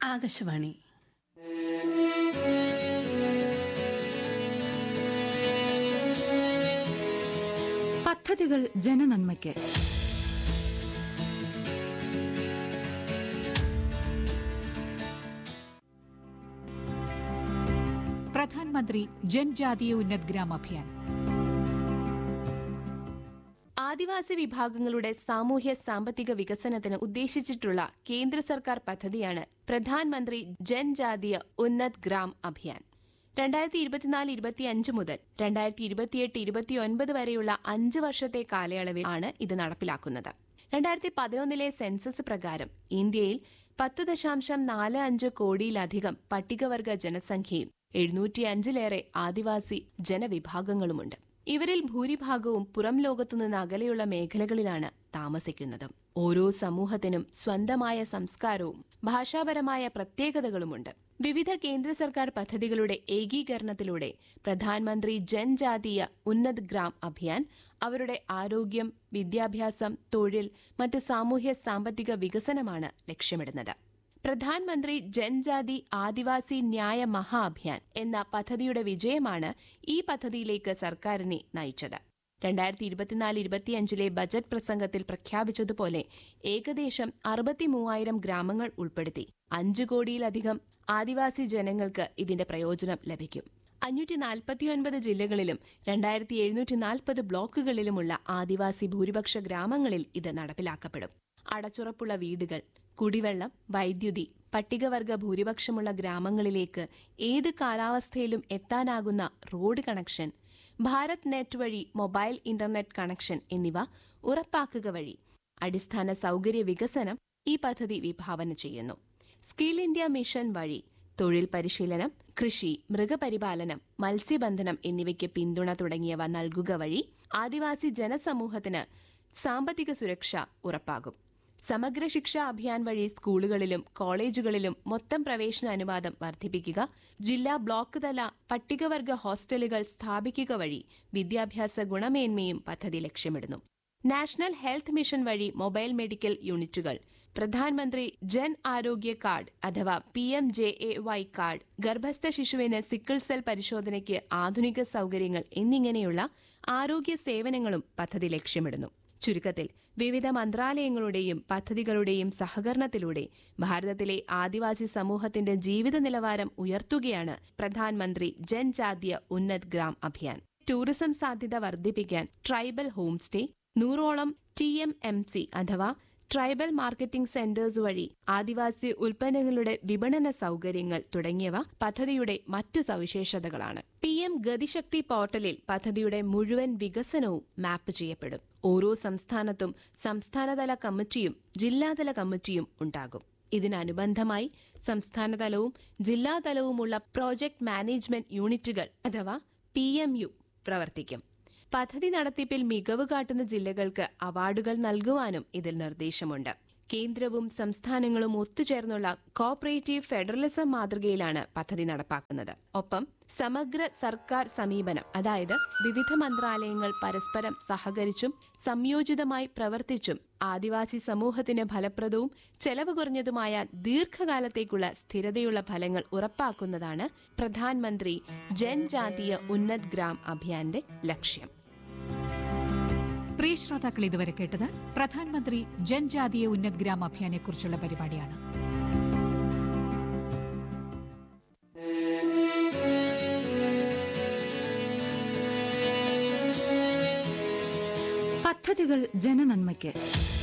ആകാശവാണി പദ്ധതികൾ ജനനന്മയ്ക്ക് പ്രധാൻമന്ത്രി ജൻജാതീയ ഉന്നത് ഗ്രാം അഭിയാൻ ആദിവാസി വിഭാഗങ്ങളുടെ സാമൂഹ്യ സാമ്പത്തിക വികസനത്തിന് ഉദ്ദേശിച്ചിട്ടുള്ള കേന്ദ്ര സർക്കാർ പദ്ധതിയാണ് പ്രധാൻമന്ത്രി ജൻജാതീയ ഉന്നത് ഗ്രാം അഭിയാൻ രണ്ടായിരത്തി ഇരുപത്തിനാല് ഇരുപത്തിയഞ്ച് മുതൽ രണ്ടായിരത്തി ഇരുപത്തിയെട്ട് ഇരുപത്തിയൊൻപത് വരെയുള്ള അഞ്ച് വർഷത്തെ കാലയളവിൽ ആണ് ഇത് നടപ്പിലാക്കുന്നത് രണ്ടായിരത്തി പതിനൊന്നിലെ സെൻസസ് പ്രകാരം ഇന്ത്യയിൽ പത്ത് ദശാംശം നാല് അഞ്ച് കോടിയിലധികം പട്ടികവർഗ ജനസംഖ്യയും എഴുന്നൂറ്റിയഞ്ചിലേറെ ആദിവാസി ജനവിഭാഗങ്ങളുമുണ്ട് ഇവരിൽ ഭൂരിഭാഗവും പുറം ലോകത്തുനിന്ന് അകലെയുള്ള മേഖലകളിലാണ് താമസിക്കുന്നത് ഓരോ സമൂഹത്തിനും സ്വന്തമായ സംസ്കാരവും ഭാഷാപരമായ പ്രത്യേകതകളുമുണ്ട് വിവിധ കേന്ദ്ര സർക്കാർ പദ്ധതികളുടെ ഏകീകരണത്തിലൂടെ പ്രധാനമന്ത്രി ജൻജാതീയ ഉന്നത് ഗ്രാം അഭിയാൻ അവരുടെ ആരോഗ്യം വിദ്യാഭ്യാസം തൊഴിൽ മറ്റ് സാമൂഹ്യ സാമ്പത്തിക വികസനമാണ് ലക്ഷ്യമിടുന്നത് പ്രധാൻമന്ത്രി ജൻജാതി ആദിവാസി ന്യായ മഹാ അഭിയാൻ എന്ന പദ്ധതിയുടെ വിജയമാണ് ഈ പദ്ധതിയിലേക്ക് സർക്കാരിനെ നയിച്ചത് രണ്ടായിരത്തി ഇരുപത്തിനാല് ഇരുപത്തിയഞ്ചിലെ ബജറ്റ് പ്രസംഗത്തിൽ പ്രഖ്യാപിച്ചതുപോലെ ഏകദേശം അറുപത്തിമൂവായിരം ഗ്രാമങ്ങൾ ഉൾപ്പെടുത്തി അഞ്ചു കോടിയിലധികം ആദിവാസി ജനങ്ങൾക്ക് ഇതിന്റെ പ്രയോജനം ലഭിക്കും അഞ്ഞൂറ്റി നാൽപ്പത്തിയൊൻപത് ജില്ലകളിലും രണ്ടായിരത്തി എഴുന്നൂറ്റി നാൽപ്പത് ബ്ലോക്കുകളിലുമുള്ള ആദിവാസി ഭൂരിപക്ഷ ഗ്രാമങ്ങളിൽ ഇത് നടപ്പിലാക്കപ്പെടും അടച്ചുറപ്പുള്ള വീടുകൾ കുടിവെള്ളം വൈദ്യുതി പട്ടികവർഗ ഭൂരിപക്ഷമുള്ള ഗ്രാമങ്ങളിലേക്ക് ഏത് കാലാവസ്ഥയിലും എത്താനാകുന്ന റോഡ് കണക്ഷൻ ഭാരത് നെറ്റ് വഴി മൊബൈൽ ഇന്റർനെറ്റ് കണക്ഷൻ എന്നിവ ഉറപ്പാക്കുക വഴി അടിസ്ഥാന സൗകര്യ വികസനം ഈ പദ്ധതി വിഭാവന ചെയ്യുന്നു സ്കിൽ ഇന്ത്യ മിഷൻ വഴി തൊഴിൽ പരിശീലനം കൃഷി മൃഗപരിപാലനം മത്സ്യബന്ധനം എന്നിവയ്ക്ക് പിന്തുണ തുടങ്ങിയവ നൽകുക വഴി ആദിവാസി ജനസമൂഹത്തിന് സാമ്പത്തിക സുരക്ഷ ഉറപ്പാകും സമഗ്ര ശിക്ഷാ അഭിയാൻ വഴി സ്കൂളുകളിലും കോളേജുകളിലും മൊത്തം പ്രവേശന അനുവാദം വർദ്ധിപ്പിക്കുക ജില്ലാ ബ്ലോക്ക് തല പട്ടികവർഗ ഹോസ്റ്റലുകൾ സ്ഥാപിക്കുക വഴി വിദ്യാഭ്യാസ ഗുണമേന്മയും പദ്ധതി ലക്ഷ്യമിടുന്നു നാഷണൽ ഹെൽത്ത് മിഷൻ വഴി മൊബൈൽ മെഡിക്കൽ യൂണിറ്റുകൾ പ്രധാനമന്ത്രി ജൻ ആരോഗ്യ കാർഡ് അഥവാ P M J A Y card ഗർഭസ്ഥ ശിശുവിന് സിക്കിൾ സെൽ പരിശോധനയ്ക്ക് ആധുനിക സൗകര്യങ്ങൾ എന്നിങ്ങനെയുള്ള ആരോഗ്യ സേവനങ്ങളും പദ്ധതി ലക്ഷ്യമിടുന്നു ചുരുക്കത്തിൽ വിവിധ മന്ത്രാലയങ്ങളുടെയും പദ്ധതികളുടെയും സഹകരണത്തിലൂടെ ഭാരതത്തിലെ ആദിവാസി സമൂഹത്തിന്റെ ജീവിത നിലവാരം ഉയർത്തുകയാണ് പ്രധാനമന്ത്രി ജൻജാതീയ ഉന്നത് ഗ്രാം അഭിയാൻ ടൂറിസം സാധ്യത വർദ്ധിപ്പിക്കാൻ ട്രൈബൽ ഹോം സ്റ്റേ നൂറോളം ടി എം എം സി അഥവാ ട്രൈബൽ മാർക്കറ്റിംഗ് സെന്റേഴ്സ് വഴി ആദിവാസി ഉൽപ്പന്നങ്ങളുടെ വിപണന സൗകര്യങ്ങൾ തുടങ്ങിയവ പദ്ധതിയുടെ മറ്റ് സവിശേഷതകളാണ് പി എം ഗതിശക്തി പോർട്ടലിൽ പദ്ധതിയുടെ മുഴുവൻ വികസനവും മാപ്പ് ചെയ്യപ്പെടും ഓരോ സംസ്ഥാനത്തും സംസ്ഥാനതല കമ്മിറ്റിയും ജില്ലാതല കമ്മിറ്റിയും ഉണ്ടാകും ഇതിനനുബന്ധമായി സംസ്ഥാനതലവും ജില്ലാതലവുമുള്ള പ്രോജക്ട് മാനേജ്മെന്റ് യൂണിറ്റുകൾ അഥവാ പി പ്രവർത്തിക്കും പദ്ധതി നടത്തിപ്പിൽ മികവ് കാട്ടുന്ന ജില്ലകൾക്ക് അവാർഡുകൾ നൽകുവാനും ഇതിൽ നിർദ്ദേശമുണ്ട് കേന്ദ്രവും സംസ്ഥാനങ്ങളും ഒത്തുചേർന്നുള്ള കോപ്പറേറ്റീവ് ഫെഡറലിസം മാതൃകയിലാണ് പദ്ധതി നടപ്പാക്കുന്നത് ഒപ്പം സമഗ്ര സർക്കാർ സമീപനം അതായത് വിവിധ മന്ത്രാലയങ്ങൾ പരസ്പരം സഹകരിച്ചും സംയോജിതമായി പ്രവർത്തിച്ചും ആദിവാസി സമൂഹത്തിന് ഫലപ്രദവും ചെലവ് കുറഞ്ഞതുമായ ദീർഘകാലത്തേക്കുള്ള സ്ഥിരതയുള്ള ഫലങ്ങൾ ഉറപ്പാക്കുന്നതാണ് പ്രധാനമന്ത്രി ജൻജാതീയ ഉന്നത് ഗ്രാം അഭിയാന്റെ ലക്ഷ്യം പ്രിയ ശ്രോതാക്കൾ ഇതുവരെ കേട്ടത് പ്രധാൻമന്ത്രി ജൻജാതീയ ഉന്നത് ഗ്രാം അഭിയാനെക്കുറിച്ചുള്ള പരിപാടിയാണ് പദ്ധതികൾ ജനനന്മയ്ക്ക്